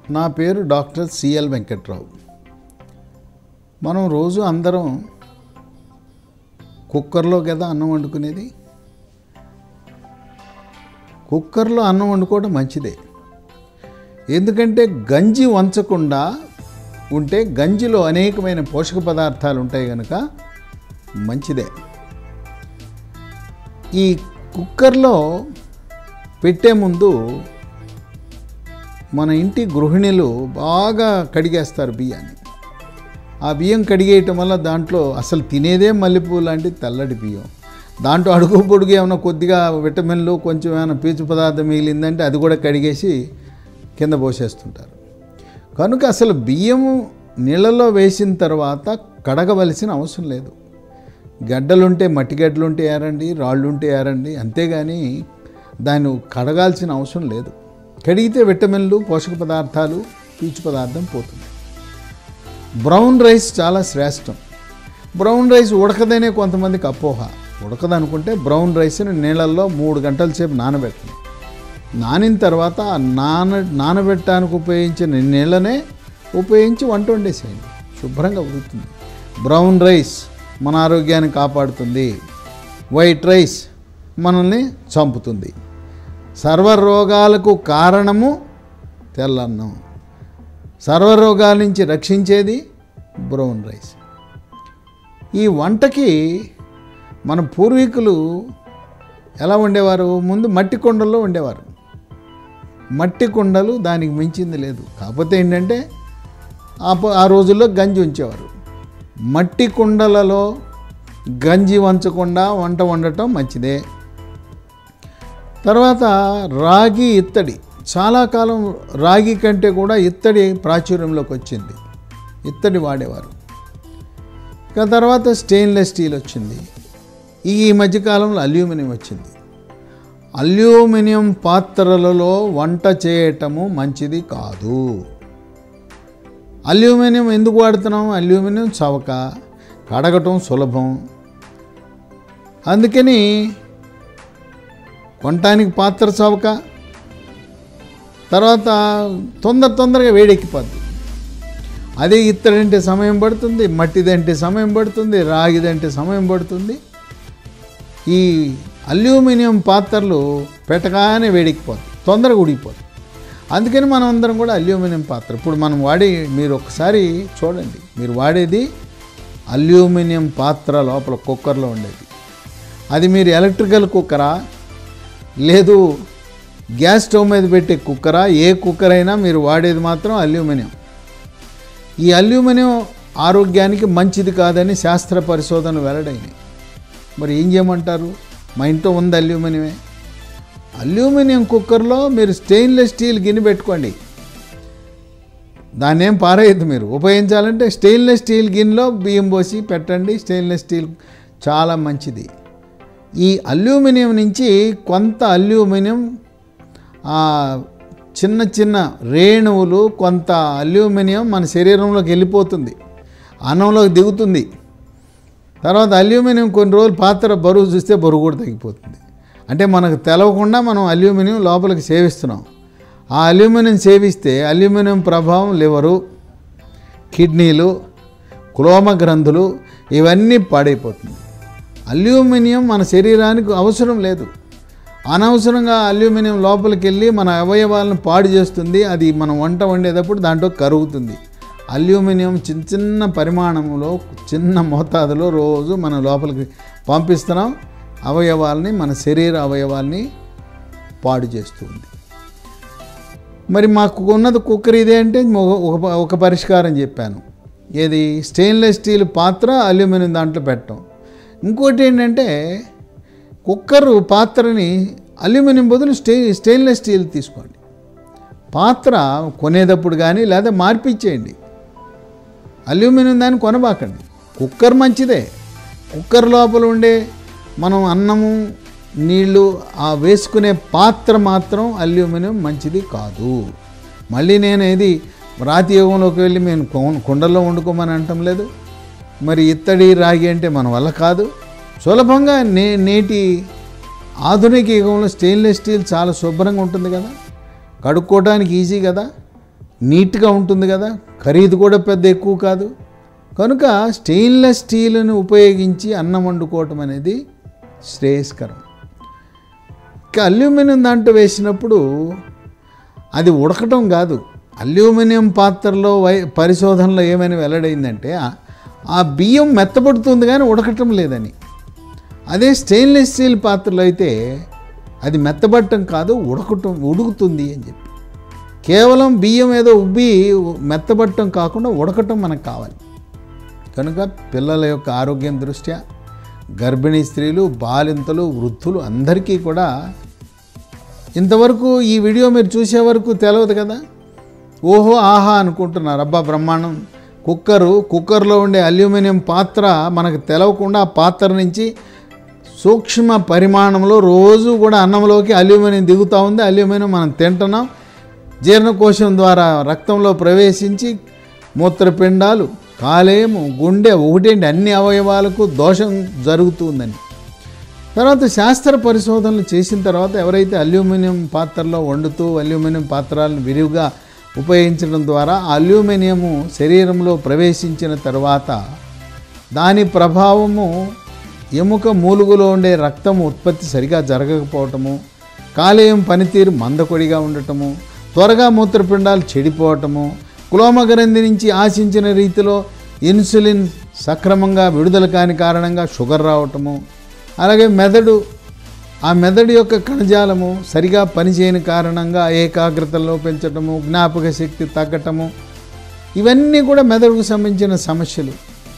నా పేరు doctor CL Venkatrao మనం రోజు అందరం కుక్కర్లో కదా అన్నం వండుకునేది కుక్కర్లో అన్నం వండుకోవడం మంచిదే ఎందుకంటే గంజి వంచకుండా ఉంటే గంజిలో అనేకమైన పోషక పదార్థాలు ఉంటాయి కనుక మంచిదే ఈ కుక్కర్లో పెట్టే ముందు మన ఇంటి గృహిణులు బాగా కడిగేస్తారు బియ్యాన్ని ఆ బియ్యం కడిగేయటం వల్ల దాంట్లో అసలు తినేదే మల్లెపూ లాంటి తెల్లటి బియ్యం దాంట్లో అడుగు పొడుగు ఏమైనా కొద్దిగా విటమిన్లు కొంచెం ఏమైనా పీచు పదార్థం మిగిలిందంటే అది కూడా కడిగేసి కింద పోసేస్తుంటారు కనుక అసలు బియ్యము నీళ్ళలో వేసిన తర్వాత కడగవలసిన అవసరం లేదు గడ్డలుంటే మట్టి గడ్డలుంటే ఏరండి రాళ్ళుంటే ఏరండి అంతేగాని దాన్ని కడగాల్సిన అవసరం లేదు కడిగితే విటమిన్లు పోషక పదార్థాలు పీచు పదార్థం పోతుంది బ్రౌన్ రైస్ చాలా శ్రేష్టం బ్రౌన్ రైస్ ఉడకదనే కొంతమందికి అపోహ ఉడకదనుకుంటే బ్రౌన్ రైస్ని నీళ్ళల్లో మూడు గంటల సేపు నానబెట్టండి నానిన తర్వాత ఆ నాన నానబెట్టడానికి ఉపయోగించిన నీళ్ళనే ఉపయోగించి వంట వండేసేయండి శుభ్రంగా ఉడుకుతుంది బ్రౌన్ రైస్ మన ఆరోగ్యాన్ని కాపాడుతుంది వైట్ రైస్ మనల్ని చంపుతుంది సర్వరోగాలకు కారణము తెల్లన్నం సర్వరోగాల నుంచి రక్షించేది బ్రౌన్ రైస్ ఈ వంటకి మన పూర్వీకులు ఎలా ఉండేవారు ముందు మట్టి కుండల్లో ఉండేవారు మట్టి కుండలు దానికి మించింది లేదు కాకపోతే ఏంటంటే ఆ ప- ఆ రోజుల్లో గంజి ఉంచేవారు మట్టి కుండలలో గంజి వంచకుండా వంట వండటం మంచిదే తర్వాత రాగి ఇత్తడి చాలా కాలం రాగి కంటే కూడా ఇత్తడి ప్రాచుర్యంలోకి వచ్చింది ఇత్తడి వాడేవారు ఇక తర్వాత స్టెయిన్లెస్ స్టీల్ వచ్చింది ఈ మధ్యకాలంలో అల్యూమినియం వచ్చింది అల్యూమినియం పాత్రలలో వంట చేయటము మంచిది కాదు అల్యూమినియం ఎందుకు వాడుతున్నాం అల్యూమినియం చవక కడగటం సులభం అందుకని కొనటానికి పాత్ర చవక తర్వాత తొందర తొందరగా వేడెక్కిపోద్ది అదే ఇత్తడంటే సమయం పడుతుంది మట్టిదంటే సమయం పడుతుంది రాగిదంటే సమయం పడుతుంది ఈ అల్యూమినియం పాత్రలు పెట్టగానే వేడెక్కిపోతాయి తొందరగా ఉడికిపోతాయి అందుకని మనం అందరం కూడా అల్యూమినియం పాత్ర ఇప్పుడు మనం వాడే మీరు ఒకసారి చూడండి మీరు వాడేది అల్యూమినియం పాత్ర లోపల కుక్కర్లో ఉండేది అది మీరు ఎలక్ట్రికల్ కుక్కరా లేదు గ్యాస్ స్టవ్ మీద పెట్టే కుక్కరా ఏ కుక్కర్ అయినా మీరు వాడేది మాత్రం అల్యూమినియం ఈ అల్యూమినియం ఆరోగ్యానికి మంచిది కాదని శాస్త్ర పరిశోధనలు వెల్లడైనాయి మరి ఏం చేయమంటారు మా ఇంట్లో ఉంది అల్యూమినియమే అల్యూమినియం కుక్కర్లో మీరు స్టెయిన్లెస్ స్టీల్ గిన్నె పెట్టుకోండి దాన్ని ఏం పారేయద్దు మీరు ఉపయోగించాలంటే స్టెయిన్లెస్ స్టీల్ గిన్నెలో బియ్యం పోసి పెట్టండి స్టెయిన్లెస్ స్టీల్ చాలా మంచిది ఈ అల్యూమినియం నుంచి కొంత అల్యూమినియం ఆ, చిన్న చిన్న రేణువులు కొంత అల్యూమినియం మన శరీరంలోకి వెళ్ళిపోతుంది అన్నంలోకి దిగుతుంది తర్వాత అల్యూమినియం కొన్ని రోజులు పాత్ర బరువు చూస్తే బరువు కూడా తగ్గిపోతుంది అంటే మనకు తెలవకుండా మనం అల్యూమినియం లోపలికి సేవిస్తున్నాం ఆ అల్యూమినియం సేవిస్తే అల్యూమినియం ప్రభావం లివరు కిడ్నీలు క్లోమ గ్రంథులు ఇవన్నీ పాడైపోతుంది అల్యూమినియం మన శరీరానికి అవసరం లేదు అనవసరంగా అల్యూమినియం లోపలికి వెళ్ళి మన అవయవాలను పాడు చేస్తుంది అది మనం వంట వండేటప్పుడు దాంట్లో కరుగుతుంది అల్యూమినియం చిన్న చిన్న పరిమాణంలో చిన్న మోతాదులో రోజు మన లోపలికి పంపిస్తున్నాం అవయవాల్ని మన శరీర అవయవాల్ని పాడు చేస్తుంది మరి మాకు ఉన్నది కుక్కర్ ఇదే అంటే ఒక- ఒక ఒక పరిష్కారం చెప్పాను ఏది స్టెయిన్లెస్ స్టీల్ పాత్ర అల్యూమినియం దాంట్లో పెట్టడం ఇంకోటి ఏంటంటే కుక్కర్ పాత్రని అల్యూమినియం బదులు స్టే స్టెయిన్లెస్ స్టీల్ తీసుకోండి పాత్ర కొనేటప్పుడు కానీ లేదా మార్పిచ్చేయండి అల్యూమినియం దాన్ని కొనబాకండి కుక్కర్ మంచిదే కుక్కర్ లోపల ఉండే మనం అన్నము నీళ్ళు ఆ వేసుకునే పాత్ర మాత్రం అల్యూమినియం మంచిది కాదు మళ్ళీ నేను ఇది రాతి యుగంలోకి వెళ్ళి మేము కొ- కుండల్లో వండుకోమని అంటం లేదు మరి ఇత్తడి రాగి అంటే మన వల్ల కాదు సులభంగా నే నేటి ఆధునిక యుగంలో స్టెయిన్లెస్ స్టీల్ చాలా శుభ్రంగా ఉంటుంది కదా కడుక్కోవడానికి ఈజీ కదా నీట్గా ఉంటుంది కదా ఖరీదు కూడా పెద్ద ఎక్కువ కాదు కనుక స్టెయిన్లెస్ స్టీల్ని ఉపయోగించి అన్నం వండుకోవటం అనేది శ్రేయస్కరం ఇంకా అల్యూమినియం దాంట్లో వేసినప్పుడు అది ఉడకటం కాదు అల్యూమినియం పాత్రలో వై పరిశోధనలో ఏమైనా వెల్లడైందంటే ఆ- ఆ బియ్యం మెత్తబడుతుంది కానీ ఉడకటం లేదని అదే స్టెయిన్లెస్ స్టీల్ పాత్రలో అయితే అది మెత్తబడటం కాదు ఉడకటం ఉడుకుతుంది అని చెప్పి కేవలం బియ్యం ఏదో ఉబ్బి మెత్తబడటం కాకుండా ఉడకటం మనకు కావాలి కనుక పిల్లల యొక్క ఆరోగ్యం దృష్ట్యా గర్భిణీ స్త్రీలు బాలింతలు వృద్ధులు అందరికీ కూడా ఇంతవరకు ఈ వీడియో మీరు చూసే వరకు తెలియదు కదా ఓహో ఆహా అనుకుంటున్నారు అబ్బా బ్రహ్మాండం కుక్కరు కుక్కర్లో ఉండే అల్యూమినియం పాత్ర మనకు తెలవకుండా ఆ పాత్ర నుంచి సూక్ష్మ పరిమాణంలో రోజు కూడా అన్నంలోకి అల్యూమినియం దిగుతూ ఉంది అల్యూమినియం మనం తింటున్నాం జీర్ణకోశం ద్వారా రక్తంలో ప్రవేశించి మూత్రపిండాలు కాలేయము గుండె ఒకటేంటి అన్ని అవయవాలకు దోషం జరుగుతుందని తర్వాత శాస్త్ర పరిశోధనలు చేసిన తర్వాత ఎవరైతే అల్యూమినియం పాత్రలో వండుతూ అల్యూమినియం పాత్రలను విరివిగా ఉపయోగించడం ద్వారా ఆ అల్యూమినియము శరీరంలో ప్రవేశించిన తర్వాత దాని ప్రభావము ఎముక మూలుగులో ఉండే రక్తం ఉత్పత్తి సరిగా జరగకపోవటము కాలేయం పనితీరు మందకొడిగా ఉండటము త్వరగా మూత్రపిండాలు చెడిపోవటము కులోమగ్రంథి నుంచి ఆశించిన రీతిలో ఇన్సులిన్ సక్రమంగా విడుదల కాని కారణంగా షుగర్ రావటము అలాగే మెదడు ఆ మెదడు యొక్క కణజాలము సరిగా పనిచేయని కారణంగా ఏకాగ్రత లోపించటము జ్ఞాపక శక్తి తగ్గటము ఇవన్నీ కూడా మెదడుకు సంబంధించిన సమస్యలు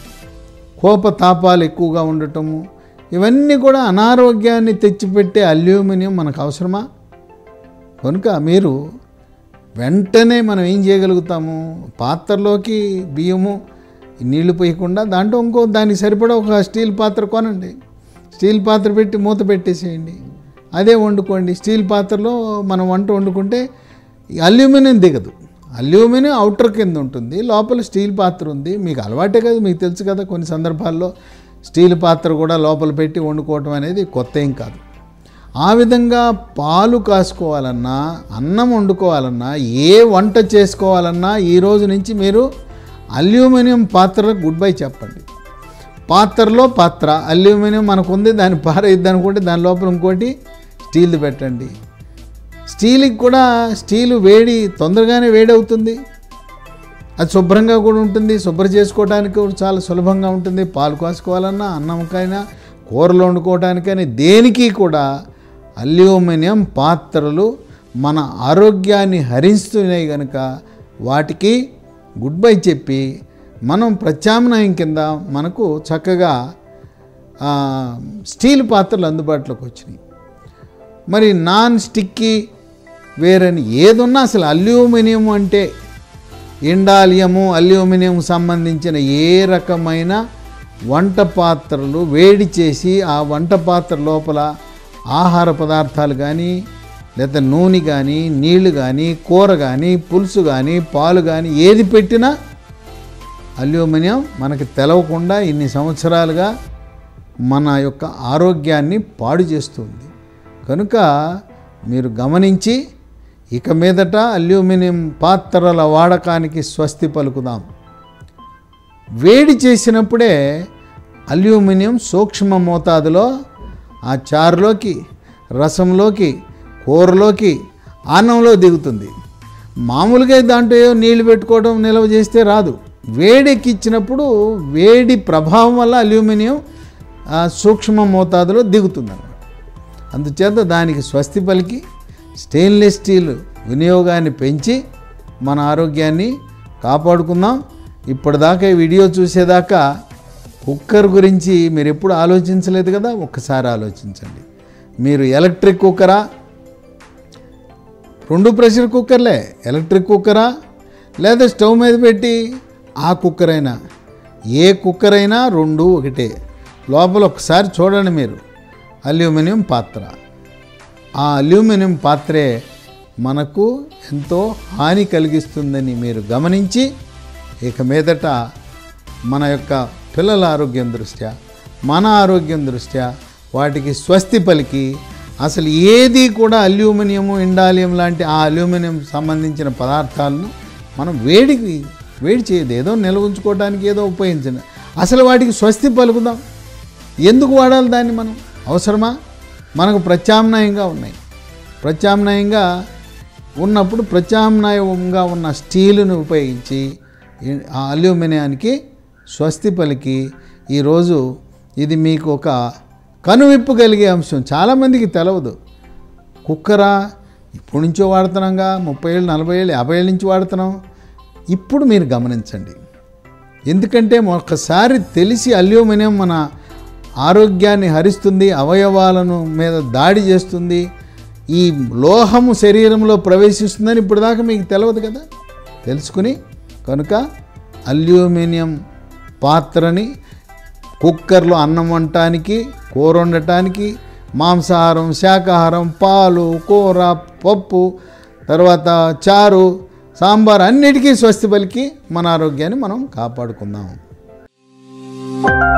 కోపతాపాలు ఎక్కువగా ఉండటము ఇవన్నీ కూడా అనారోగ్యాన్ని తెచ్చిపెట్టే అల్యూమినియం మనకు అవసరమా కనుక మీరు వెంటనే మనం ఏం చేయగలుగుతాము పాత్రలోకి బియ్యము నీళ్లు పోయకుండా దాంట్లో ఇంకో దానికి సరిపడా ఒక స్టీల్ పాత్ర కొనండి స్టీల్ పాత్ర పెట్టి మూత పెట్టేసేయండి అదే వండుకోండి స్టీల్ పాత్రలో మనం వంట వండుకుంటే ఈ అల్యూమినియం దిగదు అల్యూమినియం అవుటర్ కింద ఉంటుంది లోపల స్టీల్ పాత్ర ఉంది మీకు అలవాటే కదా మీకు తెలుసు కదా కొన్ని సందర్భాల్లో స్టీల్ పాత్ర కూడా లోపల పెట్టి వండుకోవటం అనేది కొత్త ఏం కాదు ఆ విధంగా పాలు కాసుకోవాలన్నా అన్నం వండుకోవాలన్నా ఏ వంట చేసుకోవాలన్నా ఈ రోజు నుంచి మీరు అల్యూమినియం పాత్రలకు గుడ్ బై చెప్పండి పాత్రలో పాత్ర అల్యూమినియం మనకు ఉంది దాన్ని పారేద్ది అనుకుంటే దాని లోపల ఇంకోటి స్టీల్ది పెట్టండి స్టీల్కి కూడా స్టీలు వేడి తొందరగానే వేడి అవుతుంది అది శుభ్రంగా కూడా ఉంటుంది శుభ్రం చేసుకోవడానికి కూడా చాలా సులభంగా ఉంటుంది పాలు కాసుకోవాలన్నా అన్నంకైనా కూరలు వండుకోవడానికైనా దేనికి కూడా అల్యూమినియం పాత్రలు మన ఆరోగ్యాన్ని హరిస్తున్నాయి కనుక వాటికి గుడ్ బై చెప్పి మనం ప్రత్యామ్నాయం కింద మనకు చక్కగా ఆ, స్టీల్ పాత్రలు అందుబాటులోకి వచ్చినాయి మరి నాన్ స్టిక్కీ వేరని ఏదున్నా అసలు అల్యూమినియం అంటే ఇండాలియము అల్యూమినియం సంబంధించిన ఏ రకమైన వంట పాత్రలు వేడి చేసి ఆ వంట పాత్ర లోపల ఆహార పదార్థాలు కానీ లేదా నూనె కానీ నీళ్లు కానీ కూర కానీ పులుసు కానీ పాలు కానీ ఏది పెట్టినా అల్యూమినియం మనకి తెలవకుండా ఇన్ని సంవత్సరాలుగా మన యొక్క ఆరోగ్యాన్ని పాడు చేస్తుంది కనుక మీరు గమనించి ఇక మీదట అల్యూమినియం పాత్రల వాడకానికి స్వస్తి పలుకుదాం వేడి చేసినప్పుడే అల్యూమినియం సూక్ష్మ మోతాదులో ఆ చారులోకి రసంలోకి కూరలోకి అన్నంలో దిగుతుంది మామూలుగా దాంట్లో ఏవో నీళ్లు పెట్టుకోవడం నిల్వ చేస్తే రాదు వేడెక్కిచ్చినప్పుడు వేడి ప్రభావం వల్ల అల్యూమినియం ఆ, సూక్ష్మ మోతాదులో దిగుతుంది అన్నమాట అందుచేత దానికి స్వస్తి పలికి స్టెయిన్లెస్ స్టీల్ వినియోగాన్ని పెంచి మన ఆరోగ్యాన్ని కాపాడుకుందాం ఇప్పటిదాకా ఈ వీడియో చూసేదాకా కుక్కర్ గురించి మీరు ఎప్పుడు ఆలోచించలేదు కదా ఒక్కసారి ఆలోచించండి మీరు ఎలక్ట్రిక్ కుక్కరా రెండు ప్రెషర్ కుక్కర్లే ఎలక్ట్రిక్ కుక్కరా లేదా స్టవ్ మీద పెట్టి ఆ కుక్కర్ అయినా ఏ కుక్కర్ అయినా రెండు ఒకటే లోపల ఒకసారి చూడండి మీరు అల్యూమినియం పాత్ర ఆ అల్యూమినియం పాత్రే మనకు ఎంతో హాని కలిగిస్తుందని మీరు గమనించి ఇక మీదట మన యొక్క పిల్లల ఆరోగ్యం దృష్ట్యా మన ఆరోగ్యం దృష్ట్యా వాటికి స్వస్తి పలికి అసలు ఏది కూడా అల్యూమినియము ఇండాలియం లాంటి ఆ అల్యూమినియం సంబంధించిన పదార్థాలను మనం వేడికి వేడి చేయదు ఏదో నిల్వ ఉంచుకోవడానికి ఏదో ఉపయోగించండి అసలు వాటికి స్వస్తి పలుకుదాం ఎందుకు వాడాలి దాన్ని మనం అవసరమా మనకు ప్రత్యామ్నాయంగా ఉన్నాయి ప్రత్యామ్నాయంగా ఉన్నప్పుడు ప్రత్యామ్నాయంగా ఉన్న స్టీలును ఉపయోగించి ఈ- ఆ అల్యూమినియానికి స్వస్తి పలికి ఈరోజు ఇది మీకు ఒక కనువిప్పు కలిగే అంశం చాలామందికి తెలవదు కుక్కరా ఇప్పటి నుంచో వాడుతున్నాంగా ముప్పై ఏళ్ళు నలభై ఏళ్ళు యాభై ఏళ్ళ నుంచి వాడుతున్నాం ఇప్పుడు మీరు గమనించండి ఎందుకంటే ఒక్కసారి తెలిసి అల్యూమినియం మన ఆరోగ్యాన్ని హరిస్తుంది అవయవాలను మీద దాడి చేస్తుంది ఈ లోహము శరీరంలో ప్రవేశిస్తుందని ఇప్పుడు దాకా మీకు తెలియదు కదా తెలుసుకుని కనుక అల్యూమినియం పాత్రని కుక్కర్లో అన్నం వండటానికి కూర వండటానికి మాంసాహారం శాకాహారం పాలు కూర పప్పు తర్వాత చారు సాంబార్ అన్నిటికీ స్వస్తి పలికి మన ఆరోగ్యాన్ని మనం కాపాడుకుందాం